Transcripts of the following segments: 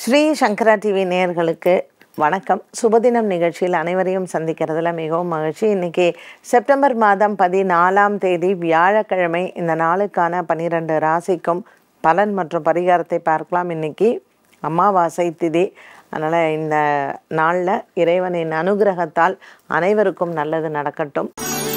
ஸ்ரீ சங்கரா TV நேயர்களுக்கு வணக்கம் சுபதினம் நிகழ்ச்சியில் அனைவரையும் சந்திக்கிறதுல மிகவும் மகிழ்ச்சி இன்னைக்கு செப்டம்பர் மாதம் பதினாலாம் தேதி வியாழக்கிழமை இந்த நாளுக்கான பன்னிரெண்டு ராசிக்கும் பலன் மற்றும் பரிகாரத்தை பார்க்கலாம் இன்னைக்கு அமாவாசை திதி அதனால் இந்த நாளில் இறைவனின் அனுகிரகத்தால் அனைவருக்கும் நல்லது நடக்கட்டும்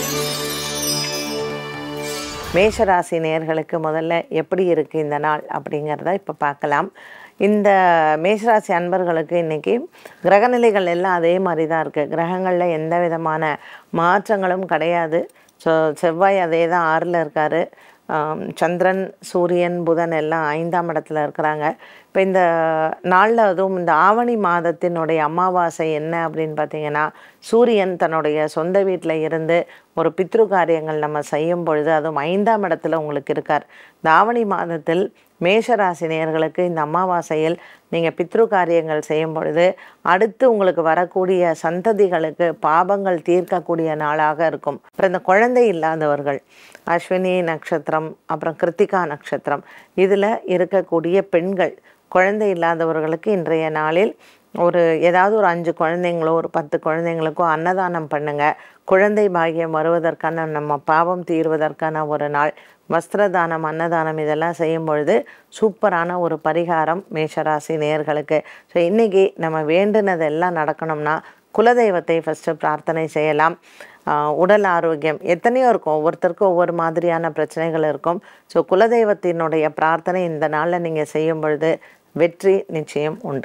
மேஷராசி நேயர்களுக்கு முதல்ல எப்படி இருக்குது இந்த நாள் அப்படிங்கிறத இப்போ பார்க்கலாம் இந்த மேஷராசி அன்பர்களுக்கு இன்றைக்கி கிரகநிலைகள் எல்லாம் அதே மாதிரி தான் இருக்குது கிரகங்களில் எந்த விதமான மாற்றங்களும் கிடையாது ஸோ செவ்வாய் அதே தான் ஆறில் இருக்கார் சந்திரன் சூரியன் புதன் எல்லாம் ஐந்தாம் இடத்துல இருக்கிறாங்க இப்போ இந்த நாளில் அதுவும் இந்த ஆவணி மாதத்தினுடைய அமாவாசை என்ன அப்படின்னு பார்த்தீங்கன்னா சூரியன் தன்னுடைய சொந்த வீட்டில் இருந்து ஒரு பித்ரு காரியங்கள் நம்ம செய்யும் பொழுது அதுவும் ஐந்தாம் இடத்துல உங்களுக்கு இருக்கார் இந்த ஆவணி மாதத்தில் மேஷராசி நேயர்களுக்கு இந்த அமாவாசையில் நீங்கள் பித்ரு காரியங்கள் செய்யும் பொழுது அடுத்து உங்களுக்கு வரக்கூடிய சந்ததிகளுக்கு பாபங்கள் தீர்க்கக்கூடிய நாளாக இருக்கும் அப்புறம் இந்த குழந்தை இல்லாதவர்கள் அஸ்வினி நட்சத்திரம் அப்புறம் கிருத்திகா நட்சத்திரம் இதில் இருக்கக்கூடிய பெண்கள் குழந்தை இல்லாதவர்களுக்கு இன்றைய நாளில் ஒரு ஏதாவது ஒரு அஞ்சு குழந்தைங்களோ ஒரு பத்து குழந்தைங்களுக்கோ அன்னதானம் பண்ணுங்க குழந்தை பாகியம் வருவதற்கான நம்ம பாவம் தீர்வதற்கான ஒரு நாள் வஸ்திரதானம் அன்னதானம் இதெல்லாம் செய்யும் பொழுது சூப்பரான ஒரு பரிகாரம் மேஷராசி நேயர்களுக்கு ஸோ இன்றைக்கி நம்ம வேண்டுனதெல்லாம் நடக்கணும்னா குலதெய்வத்தை ஃபஸ்ட்டு பிரார்த்தனை செய்யலாம் ஆஹ் உடல் ஆரோக்கியம் எத்தனையோ இருக்கும் ஒவ்வொருத்தருக்கும் ஒவ்வொரு மாதிரியான பிரச்சனைகள் இருக்கும் ஸோ குலதெய்வத்தினுடைய பிரார்த்தனை இந்த நாளில் நீங்கள் செய்யும் பொழுது வெற்றி நிச்சயம் உண்டு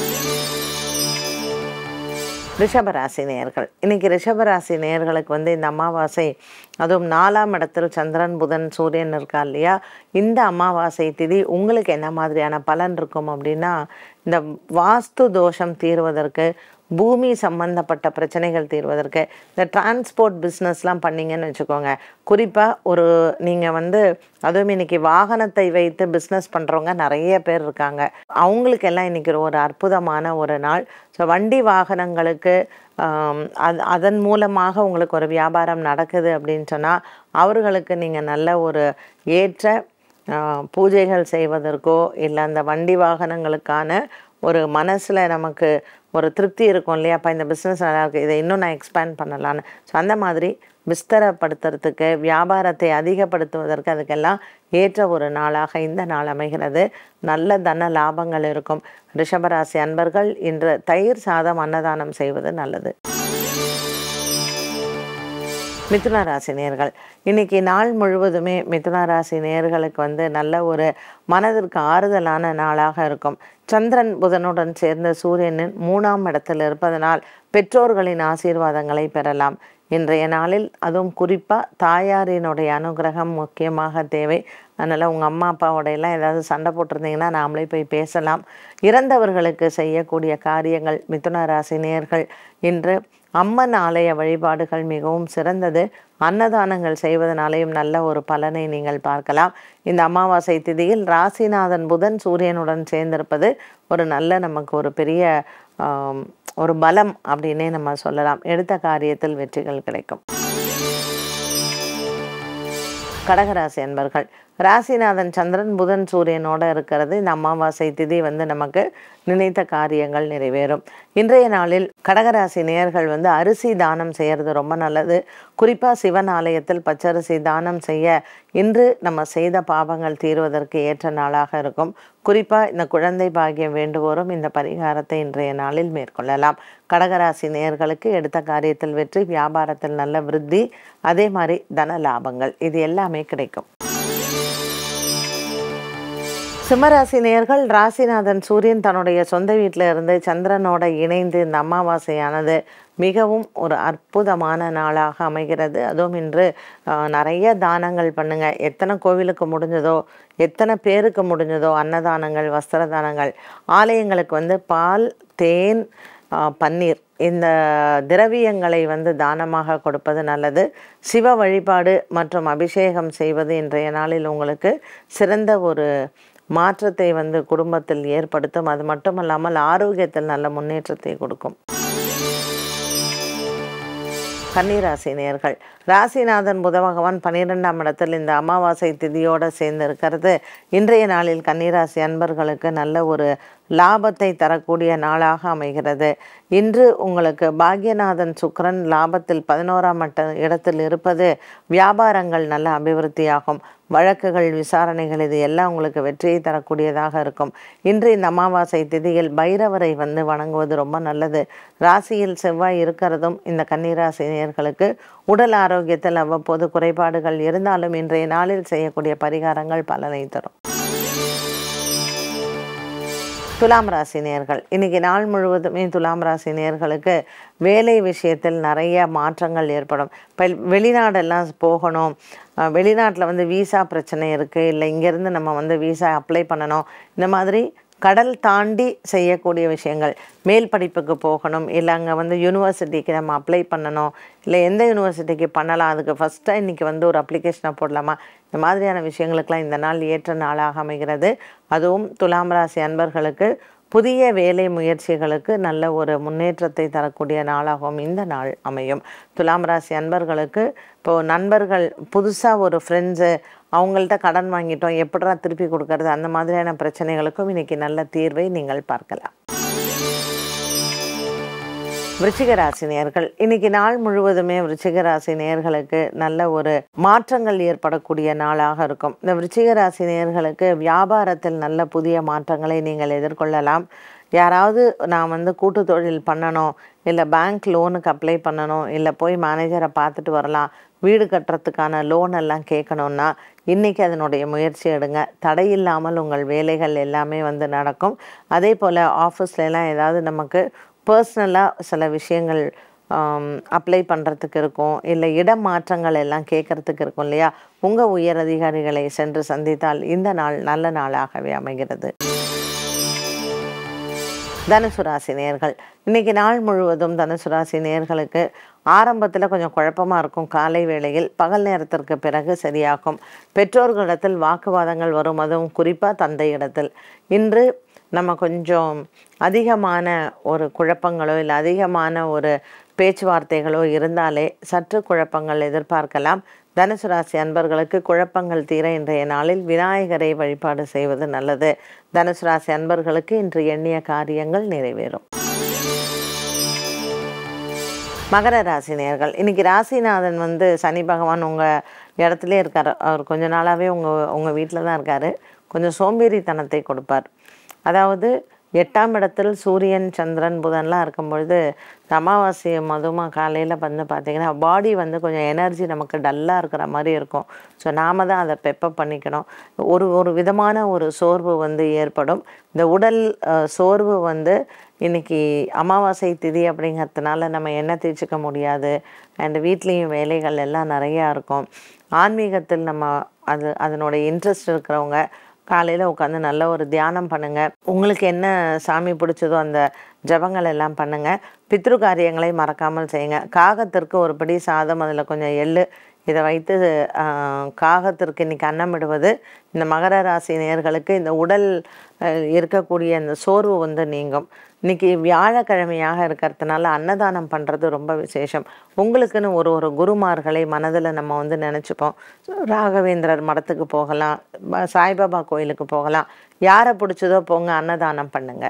ரிஷபராசி நேயர்கள் இன்னைக்கு ரிஷபராசி நேயர்களுக்கு வந்து இந்த அமாவாசை அதுவும் நாலாம் இடத்தில் சந்திரன் புதன் சூரியன் இருக்கா இல்லையா இந்த அமாவாசை திதி உங்களுக்கு என்ன மாதிரியான பலன் இருக்கும் அப்படின்னா இந்த வாஸ்து தோஷம் தீர்வதற்கு பூமி சம்பந்தப்பட்ட பிரச்சனைகள் தீர்வதற்கு இந்த டிரான்ஸ்போர்ட் பிஸ்னஸ்லாம் பண்ணீங்கன்னு வச்சுக்கோங்க குறிப்பாக ஒரு நீங்கள் வந்து அதுவும் இன்னைக்கு வாகனத்தை வைத்து பிஸ்னஸ் பண்ணுறவங்க நிறைய பேர் இருக்காங்க அவங்களுக்கெல்லாம் இன்னைக்கு ஒரு அற்புதமான ஒரு நாள் ஸோ வண்டி வாகனங்களுக்கு ஆம், அது அதன் மூலமாக உங்களுக்கு ஒரு வியாபாரம் நடக்குது அப்படின்னு சொன்னால் அவர்களுக்கு நீங்கள் நல்ல ஒரு ஏற்ற ஆ, பூஜைகள் செய்வதற்கோ இல்லை அந்த வண்டி வாகனங்களுக்கான ஒரு மனசில் நமக்கு ஒரு திருப்தி இருக்கும் இல்லையா அப்போ இந்த பிஸ்னஸ் நல்லா இருக்குது இதை இன்னும் நான் எக்ஸ்பேண்ட் பண்ணலான்னு ஸோ அந்த மாதிரி விஸ்தரப்படுத்துறதுக்கு வியாபாரத்தை அதிகப்படுத்துவதற்கு அதுக்கெல்லாம் ஏற்ற ஒரு நாளாக இந்த நாள் அமைகிறது நல்ல தன லாபங்கள் இருக்கும் ரிஷபராசி அன்பர்கள் இன்று தயிர் சாதம் அன்னதானம் செய்வது நல்லது மிதுன ராசி நேர்கள் இன்னைக்கு நாள் முழுவதுமே மிதுன ராசி நேர்களுக்கு வந்து நல்ல ஒரு மனதிற்கு ஆறுதலான நாளாக இருக்கும் சந்திரன் புதனுடன் சேர்ந்த சூரியனின் மூணாம் இடத்தில் இருப்பதனால் பெற்றோர்களின் ஆசீர்வாதங்களை பெறலாம் இன்றைய நாளில் அதுவும் குறிப்பாக தாயாரினுடைய அனுகிரகம் முக்கியமாக தேவை அதனால் உங்கள் அம்மா அப்பாவோட எல்லாம் ஏதாவது சண்டை போட்டிருந்தீங்கன்னா நாமளே போய் பேசலாம் இறந்தவர்களுக்கு செய்யக்கூடிய காரியங்கள் மிதுன ராசி நேயர்கள் இன்று அம்மன் ஆலய வழிபாடுகள் மிகவும் சிறந்தது அன்னதானங்கள் செய்வதனாலேயும் நல்ல ஒரு பலனை நீங்கள் பார்க்கலாம் இந்த அமாவாசை திதியில் ராசிநாதன் புதன் சூரியனுடன் சேர்ந்திருப்பது ஒரு நல்ல நமக்கு ஒரு பெரிய ஆம், ஒரு பலம் அப்படின்னே நம்ம சொல்லலாம் எடுத்த காரியத்தில் வெற்றிகள் கிடைக்கும் கடகராசி அன்பர்கள் ராசிநாதன் சந்திரன் புதன் சூரியனோட இருக்கிறது இந்த அமாவாசை திதி வந்து நமக்கு நினைத்த காரியங்கள் நிறைவேறும் இன்றைய நாளில் கடகராசி நேயர்கள் வந்து அரிசி தானம் செய்யறது ரொம்ப நல்லது குறிப்பாக சிவன் ஆலயத்தில் பச்சரிசி தானம் செய்ய இன்று நம்ம செய்த பாவங்கள் தீர்வதற்கு ஏற்ற நாளாக இருக்கும் குறிப்பாக இந்த குழந்தை பாக்கியம் வேண்டுவோரும் இந்த பரிகாரத்தை இன்றைய நாளில் மேற்கொள்ளலாம் கடகராசி நேயர்களுக்கு எடுத்த காரியத்தில் வெற்றி வியாபாரத்தில் நல்ல விருத்தி அதே மாதிரி தன லாபங்கள் இது எல்லாமே கிடைக்கும் சிம்மராசி நேயர்கள் ராசிநாதன் சூரியன் தன்னுடைய சொந்த வீட்டில் இருந்து சந்திரனோட இணைந்து இந்த அமாவாசையானது மிகவும் ஒரு அற்புதமான நாளாக அமைகிறது அதுவும் இன்று ஆஹ், நிறைய தானங்கள் பண்ணுங்க எத்தனை கோவிலுக்கு முடிஞ்சதோ எத்தனை பேருக்கு முடிஞ்சதோ அன்னதானங்கள் வஸ்திர தானங்கள் ஆலயங்களுக்கு வந்து பால் தேன் ஆஹ், பன்னீர் இந்த திரவியங்களை வந்து தானமாக கொடுப்பது நல்லது சிவ வழிபாடு மற்றும் அபிஷேகம் செய்வது இன்றைய நாளில் உங்களுக்கு சிறந்த ஒரு மாற்றத்தை வந்து குடும்பத்தில் ஏற்படுத்தும் அது மட்டுமல்லாமல் ஆரோக்கியத்தில் நல்ல முன்னேற்றத்தை கொடுக்கும் கன்னிராசி நேர்கள் ராசிநாதன் புத பகவான் பன்னிரெண்டாம் இடத்தில் இந்த அமாவாசை திதியோடு சேர்ந்து இருக்கிறது இன்றைய நாளில் கன்னிராசி அன்பர்களுக்கு நல்ல ஒரு லாபத்தை தரக்கூடிய நாளாக அமைகிறது இன்று உங்களுக்கு பாக்யநாதன் சுக்கிரன் லாபத்தில் பதினோராம் மட்ட இடத்தில் இருப்பது வியாபாரங்கள் நல்ல அபிவிருத்தியாகும் வழக்குகள் விசாரணைகள் இது எல்லாம் உங்களுக்கு வெற்றியை தரக்கூடியதாக இருக்கும் இன்று இந்த அமாவாசை திதியில் பைரவரை வந்து வணங்குவது ரொம்ப நல்லது ராசியில் செவ்வாய் இருக்கிறதும் இந்த கன்னிராசி நேயர்களுக்கு உடல் ஆரோக்கியத்தில் அவ்வப்போது குறைபாடுகள் இருந்தாலும் இன்றைய நாளில் செய்யக்கூடிய பரிகாரங்கள் பலனை தரும் துலாம் ராசி நேர்கள் இன்னைக்கு நாள் முழுவதுமே துலாம் ராசி நேர்களுக்கு வேலை விஷயத்தில் நிறைய மாற்றங்கள் ஏற்படும் இப்போ வெளிநாடெல்லாம் போகணும் அஹ் வெளிநாட்டில் வந்து விசா பிரச்சனை இருக்குது இல்லை இங்கேருந்து நம்ம வந்து விசா அப்ளை பண்ணணும் இந்த மாதிரி கடல் தாண்டி செய்யக்கூடிய விஷயங்கள் மேல் படிப்புக்கு போகணும் இல்லை அங்கே வந்து யூனிவர்சிட்டிக்கு நம்ம அப்ளை பண்ணணும் இல்லை எந்த யூனிவர்சிட்டிக்கு பண்ணலாம் அதுக்கு ஃபஸ்ட்டாக இன்றைக்கி வந்து ஒரு அப்ளிகேஷனை போடலாமா இந்த மாதிரியான விஷயங்களுக்கெல்லாம் இந்த நாள் ஏற்ற நாளாக அமைகிறது அதுவும் துலாம் ராசி அன்பர்களுக்கு புதிய வேலை முயற்சிகளுக்கு நல்ல ஒரு முன்னேற்றத்தை தரக்கூடிய நாளாகவும் இந்த நாள் அமையும் துலாம் ராசி அன்பர்களுக்கு இப்போது நண்பர்கள் புதுசாக ஒரு ஃப்ரெண்ட்ஸு அவங்கள்ட்ட கடன் வாங்கிட்டோம் எப்படிடா திருப்பி கொடுக்கறது அந்த மாதிரியான பிரச்சனைகளுக்கும் இன்னைக்கு நல்ல தீர்வை நீங்கள் பார்க்கலாம் விருச்சிக ராசி நேயர்கள் இன்னைக்கு நாள் முழுவதுமே விருச்சிக ராசி நேயர்களுக்கு நல்ல ஒரு மாற்றங்கள் ஏற்படக்கூடிய நாளாக இருக்கும் இந்த விருச்சிக ராசி நேயர்களுக்கு வியாபாரத்தில் நல்ல புதிய மாற்றங்களை நீங்கள் எதிர்கொள்ளலாம் யாராவது நான் வந்து கூட்டு தொழில் பண்ணணும் இல்லை பேங்க் லோனுக்கு அப்ளை பண்ணணும் இல்லை போய் மேனேஜரை பார்த்துட்டு வரலாம் வீடு கட்டுறதுக்கான லோன் எல்லாம் கேட்கணுன்னா இன்றைக்கி அதனுடைய முயற்சி எடுங்க தடையில்லாமல் உங்கள் வேலைகள் எல்லாமே வந்து நடக்கும் அதே போல் ஆஃபீஸ்லலாம் ஏதாவது நமக்கு பர்சனலாக சில விஷயங்கள் அப்ளை பண்ணுறதுக்கு இருக்கும் இல்லை இடம் மாற்றங்கள் எல்லாம் கேட்குறதுக்கு இருக்கும் இல்லையா உங்கள் உயர் அதிகாரிகளை சென்று சந்தித்தால் இந்த நாள் நல்ல நாளாகவே அமைகிறது தனுசு ராசி நேர்கள் இன்னைக்கு நாள் முழுவதும் தனுசு ராசி நேர்களுக்கு ஆரம்பத்தில் கொஞ்சம் குழப்பமாக இருக்கும் காலை வேளையில் பகல் நேரத்திற்கு பிறகு சரியாகும் பெற்றோர்களிடத்தில் வாக்குவாதங்கள் வரும் அதுவும் குறிப்பாக தந்தை இடத்தில் இன்று நம்ம கொஞ்சம் அதிகமான ஒரு குழப்பங்களோ இல்லை அதிகமான ஒரு பேச்சுவார்த்தைகளோ இருந்தாலே சற்று குழப்பங்கள் எதிர்பார்க்கலாம் தனுசு ராசி அன்பர்களுக்கு குழப்பங்கள் தீர இன்றைய நாளில் விநாயகரை வழிபாடு செய்வது நல்லது தனுசு ராசி அன்பர்களுக்கு இன்று எண்ணிய காரியங்கள் நிறைவேறும் மகர ராசி நேர்கள் இன்னைக்கு ராசிநாதன் வந்து சனி பகவான் உங்கள் இடத்துல இருக்கார் அவர் கொஞ்ச நாளாகவே உங்கள் உங்கள் வீட்டில் தான் இருக்கார் கொஞ்சம் சோம்பேறித்தனத்தை கொடுப்பார் அதாவது எட்டாம் இடத்தில் சூரியன் சந்திரன் புதன்லாம் இருக்கும் பொழுது இந்த அமாவாசை மதுமா காலையில் வந்து பார்த்திங்கன்னா பாடி வந்து கொஞ்சம் எனர்ஜி நமக்கு டல்லாக இருக்கிற மாதிரி இருக்கும் ஸோ நாம தான் அதை பெப்பப் பண்ணிக்கணும் ஒரு ஒரு விதமான ஒரு சோர்வு வந்து ஏற்படும் இந்த உடல் அஹ், சோர்வு வந்து இன்னைக்கு அமாவாசை திதி அப்படிங்கிறதுனால நம்ம எண்ணெய் தேய்ச்சிக்க முடியாது அண்ட் வீட்லேயும் வேலைகள் எல்லாம் நிறையா இருக்கும் ஆன்மீகத்தில் நம்ம அது அதனுடைய இன்ட்ரெஸ்ட் இருக்கிறவங்க காலையில் உட்காந்து நல்ல ஒரு தியானம் பண்ணுங்கள் உங்களுக்கு என்ன சாமி பிடிச்சதோ அந்த ஜபங்கள் எல்லாம் பண்ணுங்கள் பித்ரு காரியங்களை மறக்காமல் செய்யுங்க காகத்திற்கு ஒரு படி சாதம் அதில் கொஞ்சம் எள்ளு இதை வைத்து ஆஹ், காகத்திற்கு இன்னைக்கு அன்னமிடுவது இந்த மகர ராசி நேயர்களுக்கு இந்த உடல் அஹ், இருக்கக்கூடிய இந்த சோர்வு வந்து நீங்கும் இன்னைக்கு வியாழக்கிழமையாக இருக்கிறதுனால அன்னதானம் பண்ணுறது ரொம்ப விசேஷம் உங்களுக்குன்னு ஒரு ஒரு குருமார்களை மனதில் நம்ம வந்து நினச்சிப்போம் ராகவேந்திரர் மடத்துக்கு போகலாம் ப- சாய்பாபா கோயிலுக்கு போகலாம் யாரை பிடிச்சதோ போங்க அன்னதானம் பண்ணுங்க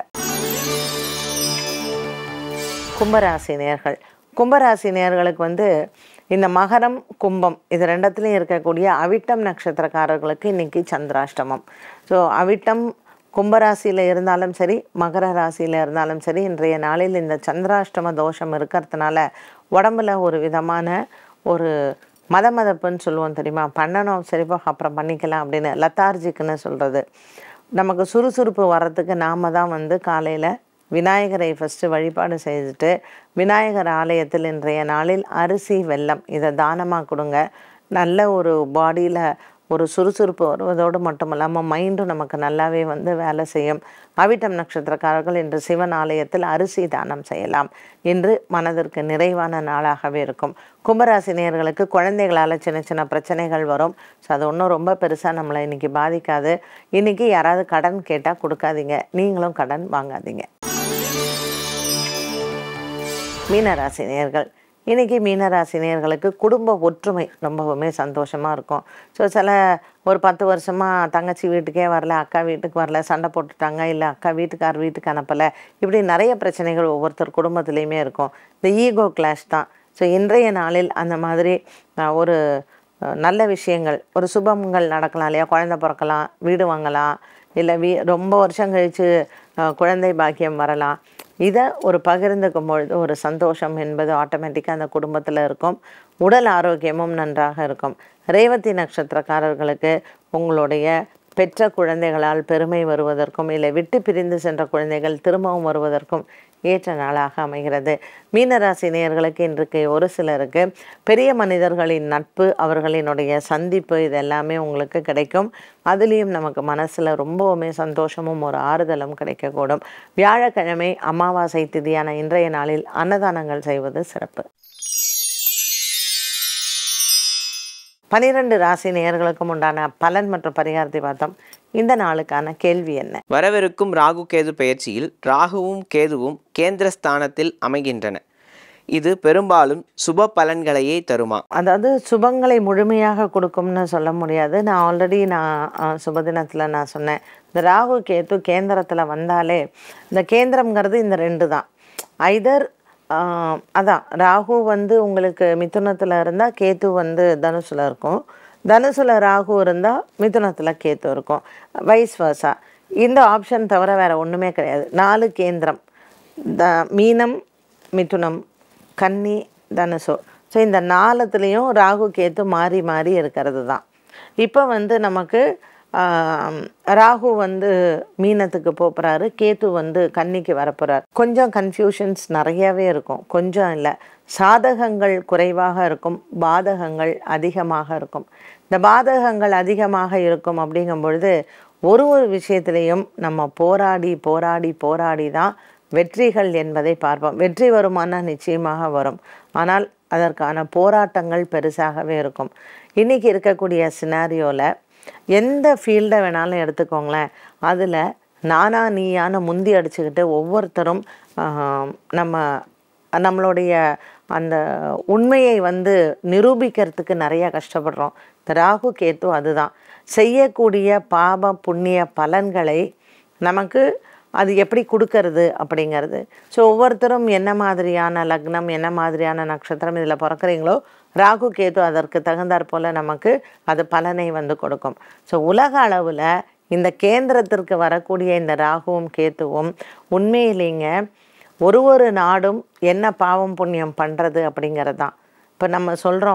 கும்பராசி நேர்கள் கும்பராசி நேர்களுக்கு வந்து இந்த மகரம் கும்பம் இது ரெண்டத்துலையும் இருக்கக்கூடிய அவிட்டம் நட்சத்திரக்காரர்களுக்கு இன்னைக்கு சந்திராஷ்டமம் ஸோ அவிட்டம் கும்பராசியில் இருந்தாலும் சரி மகர ராசியில் இருந்தாலும் சரி இன்றைய நாளில் இந்த சந்திராஷ்டம தோஷம் இருக்கிறதுனால உடம்புல ஒரு விதமான ஒரு மத மதப்புன்னு சொல்லுவோம் தெரியுமா பண்ணணும் சரிப்பா அப்புறம் பண்ணிக்கலாம் அப்படின்னு லத்தார்ஜிக்குன்னு சொல்கிறது நமக்கு சுறுசுறுப்பு வர்றதுக்கு நாம தான் வந்து காலையில் விநாயகரை ஃபஸ்ட்டு வழிபாடு செய்துட்டு விநாயகர் ஆலயத்தில் இன்றைய நாளில் அரிசி வெல்லம் இதை தானமாக கொடுங்க நல்ல ஒரு பாடியில் ஒரு சுறுசுறுப்பு வருவதோடு மட்டும் இல்லாமல் மைண்டும் நமக்கு நல்லாவே வந்து வேலை செய்யும் அவிட்டம் நட்சத்திரக்காரர்கள் இன்று சிவன் ஆலயத்தில் அரிசி தானம் செய்யலாம் இன்று மனதிற்கு நிறைவான நாளாகவே இருக்கும் கும்பராசி நேயர்களுக்கு குழந்தைகளால் சின்ன சின்ன பிரச்சனைகள் வரும் ஸோ அது ஒன்றும் ரொம்ப பெருசாக நம்மளை இன்னைக்கு பாதிக்காது இன்னைக்கு யாராவது கடன் கேட்டால் கொடுக்காதீங்க நீங்களும் கடன் வாங்காதீங்க மீனராசி நேயர்கள் இன்றைக்கி மீனராசினியர்களுக்கு குடும்ப ஒற்றுமை ரொம்பவுமே சந்தோஷமாக இருக்கும் ஸோ சில ஒரு பத்து வருஷமாக தங்கச்சி வீட்டுக்கே வரல அக்கா வீட்டுக்கு வரல சண்டை போட்டுட்டாங்க இல்லை அக்கா வீட்டுக்கார் வீட்டுக்கு அனுப்பலை இப்படி நிறைய பிரச்சனைகள் ஒவ்வொருத்தர் குடும்பத்துலேயுமே இருக்கும் இந்த ஈகோ கிளாஷ் தான் ஸோ இன்றைய நாளில் அந்த மாதிரி அஹ், ஒரு அஹ், நல்ல விஷயங்கள் ஒரு சுபங்கள் நடக்கலாம் இல்லையா குழந்தை பிறக்கலாம் வீடு வாங்கலாம் இல்லை வீ ரொம்ப வருஷம் கழித்து அஹ், குழந்தை பாக்கியம் வரலாம் இதை ஒரு பகிர்ந்துக்கும் பொழுது ஒரு சந்தோஷம் என்பது ஆட்டோமேட்டிக்காக அந்த குடும்பத்தில் இருக்கும் உடல் ஆரோக்கியமும் நன்றாக இருக்கும் ரேவதி நட்சத்திரக்காரர்களுக்கு உங்களுடைய பெற்ற குழந்தைகளால் பெருமை வருவதற்கும் இல்லை விட்டு பிரிந்து சென்ற குழந்தைகள் திரும்பவும் வருவதற்கும் ஏற்ற நாளாக அமைகிறது மீனராசி நேயர்களுக்கு இன்றைக்கு ஒரு சிலருக்கு பெரிய மனிதர்களின் நட்பு அவர்களினுடைய சந்திப்பு இது எல்லாமே உங்களுக்கு கிடைக்கும் அதுலேயும் நமக்கு மனசில் ரொம்பவுமே சந்தோஷமும் ஒரு ஆறுதலும் கிடைக்கக்கூடும் வியாழக்கிழமை அமாவாசை திதியான இன்றைய நாளில் அன்னதானங்கள் செய்வது சிறப்பு பனிரெண்டு ராசி நேயர்களுக்கும் உண்டான பலன் மற்றும் பரிகாரத்தை பார்த்தோம் இந்த நாளுக்கான கேள்வி என்ன வரவிருக்கும் ராகு கேது பெயர்ச்சியில் ராகுவும் கேதுவும் கேந்திர ஸ்தானத்தில் அமைகின்றன இது பெரும்பாலும் சுப பலன்களையே தருமா அதாவது சுபங்களை முழுமையாக கொடுக்கும்னு சொல்ல முடியாது நான் ஆல்ரெடி நான் அஹ், சுபதினத்தில் நான் சொன்னேன் இந்த ராகு கேத்து கேந்திரத்தில் வந்தாலே இந்த கேந்திரம்ங்கிறது இந்த ரெண்டு தான் ஐதர் அதான் ராகு வந்து உங்களுக்கு மிதுனத்தில் இருந்தால் கேத்து வந்து தனுசில் இருக்கும் தனுசுல ராகு இருந்தால் மிதுனத்தில் கேத்து இருக்கும் வைஸ் வர்சா இந்த ஆப்ஷன் தவிர வேறு ஒன்றுமே கிடையாது நாலு கேந்திரம் த மீனம் மிதுனம் கன்னி தனுசு ஸோ இந்த நாலுத்துலேயும் ராகு கேத்து மாறி மாறி இருக்கிறது தான் இப்போ வந்து நமக்கு ஆம், ராகு வந்து மீனத்துக்கு போகிறாரு கேத்து வந்து கன்னிக்கு வரப்போகிறார் கொஞ்சம் கன்ஃபியூஷன்ஸ் நிறையவே இருக்கும் கொஞ்சம் இல்லை சாதகங்கள் குறைவாக இருக்கும் பாதகங்கள் அதிகமாக இருக்கும் இந்த பாதகங்கள் அதிகமாக இருக்கும் அப்படிங்கும் பொழுது ஒரு ஒரு விஷயத்திலையும் நம்ம போராடி போராடி போராடி தான் வெற்றிகள் என்பதை பார்ப்போம் வெற்றி வருமானா நிச்சயமாக வரும் ஆனால் அதற்கான போராட்டங்கள் பெருசாகவே இருக்கும் இன்றைக்கி இருக்கக்கூடிய சினாரியோவில் எந்த ஃபீல்டை வேணாலும் எடுத்துக்கோங்களேன் அதில் நானா நீயான முந்தி அடிச்சுக்கிட்டு ஒவ்வொருத்தரும் ஆஹ், நம்ம நம்மளுடைய அந்த உண்மையை வந்து நிரூபிக்கிறதுக்கு நிறைய கஷ்டப்படுறோம் இந்த ராகு கேத்து அதுதான் செய்யக்கூடிய பாப புண்ணிய பலன்களை நமக்கு அது எப்படி கொடுக்கறது அப்படிங்கிறது ஸோ ஒவ்வொருத்தரும் என்ன மாதிரியான லக்னம் என்ன மாதிரியான நட்சத்திரம் இதில் பிறக்கிறீங்களோ ராகு கேது அதற்கு தகுந்தாற் போல் நமக்கு அது பலனை வந்து கொடுக்கும் ஸோ உலக அளவில் இந்த கேந்திரத்திற்கு வரக்கூடிய இந்த ராகுவும் கேத்துவும் உண்மையிலேங்க ஒரு ஒரு நாடும் என்ன பாவம் புண்ணியம் பண்ணுறது அப்படிங்கிறது தான் இப்போ நம்ம சொல்கிறோம்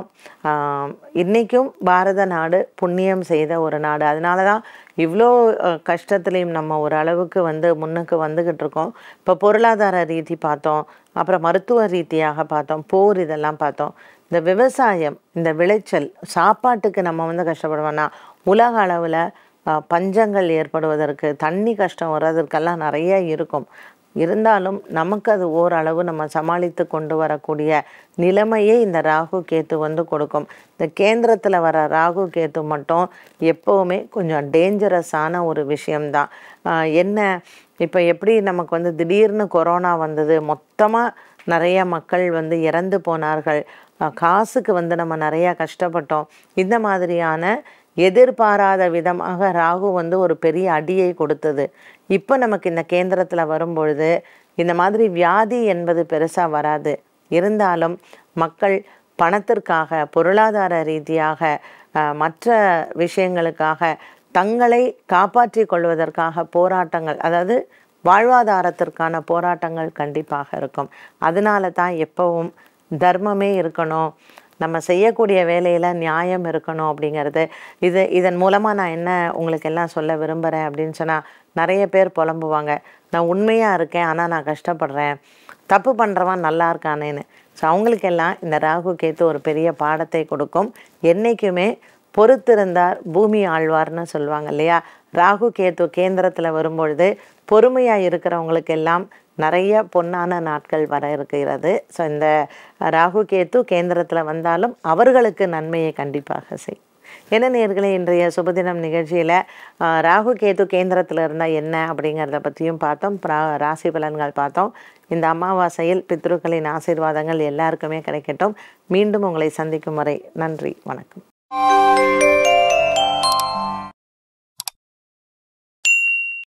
இன்றைக்கும் பாரத நாடு புண்ணியம் செய்த ஒரு நாடு அதனால தான் இவ்வளோ அஹ், கஷ்டத்துலேயும் நம்ம ஒரு அளவுக்கு வந்து முன்னுக்கு வந்துக்கிட்டு இருக்கோம் இப்போ பொருளாதார ரீதி பார்த்தோம் அப்புறம் மருத்துவ ரீதியாக பார்த்தோம் போர் இதெல்லாம் பார்த்தோம் இந்த விவசாயம் இந்த விளைச்சல் சாப்பாட்டுக்கு நம்ம வந்து கஷ்டப்படுவோம்னா உலக அளவில் அஹ், பஞ்சங்கள் ஏற்படுவதற்கு தண்ணி கஷ்டம் வர்றதற்கெல்லாம் நிறைய இருக்கும் இருந்தாலும் நமக்கு அது ஓரளவு நம்ம சமாளித்து கொண்டு வரக்கூடிய நிலைமையை இந்த ராகு கேத்து வந்து கொடுக்கும் இந்த கேந்திரத்தில் வர ராகு கேத்து மட்டும் எப்போவுமே கொஞ்சம் டேஞ்சரஸான ஒரு விஷயம்தான் ஆஹ் என்ன இப்போ எப்படி நமக்கு வந்து திடீர்னு கொரோனா வந்தது மொத்தமாக நிறைய மக்கள் வந்து இறந்து போனார்கள் ஆஹ் காசுக்கு வந்து நம்ம நிறையா கஷ்டப்பட்டோம் இந்த மாதிரியான எதிர்பாராத விதமாக ராகு வந்து ஒரு பெரிய அடியை கொடுத்தது இப்போ நமக்கு இந்த கேந்திரத்தில் வரும்பொழுது இந்த மாதிரி வியாதி என்பது பெருசாக வராது இருந்தாலும் மக்கள் பணத்திற்காக பொருளாதார ரீதியாக அஹ், மற்ற விஷயங்களுக்காக தங்களை காப்பாற்றிக் கொள்வதற்காக போராட்டங்கள் அதாவது வாழ்வாதாரத்திற்கான போராட்டங்கள் கண்டிப்பாக இருக்கும் அதனால தான் எப்பவும் தர்மமே இருக்கணும் நம்ம செய்யக்கூடிய வேலையில் நியாயம் இருக்கணும் அப்படிங்கிறது இது இதன் மூலமாக நான் என்ன உங்களுக்கு எல்லாம் சொல்ல விரும்புகிறேன் அப்படின்னு சொன்னால் நிறைய பேர் புலம்புவாங்க நான் உண்மையாக இருக்கேன் ஆனால் நான் கஷ்டப்படுறேன் தப்பு பண்ணுறவன் நல்லா இருக்கானேன்னு ஸோ அவங்களுக்கெல்லாம் இந்த ராகு கேத்து ஒரு பெரிய பாடத்தை கொடுக்கும் என்றைக்குமே பொறுத்திருந்தார் பூமி ஆழ்வார்னு சொல்லுவாங்க இல்லையா ராகு கேத்து கேந்திரத்தில் வரும்பொழுது பொறுமையாக இருக்கிறவங்களுக்கெல்லாம் நிறைய பொன்னான நாட்கள் வர இருக்கிறது ஸோ இந்த ராகு கேத்து கேந்திரத்தில் வந்தாலும் அவர்களுக்கு நன்மையை கண்டிப்பாக செய் என்ன நேர்களே இன்றைய சுபதினம் நிகழ்ச்சியில் ராகு கேது கேந்திரத்தில் இருந்தால் என்ன அப்படிங்கிறத பற்றியும் பார்த்தோம் ரா- ராசி பலன்கள் பார்த்தோம் இந்த அமாவாசையில் பித்ருக்களின் ஆசீர்வாதங்கள் எல்லாருக்குமே கிடைக்கட்டும் மீண்டும் உங்களை சந்திக்கும் வரை நன்றி வணக்கம்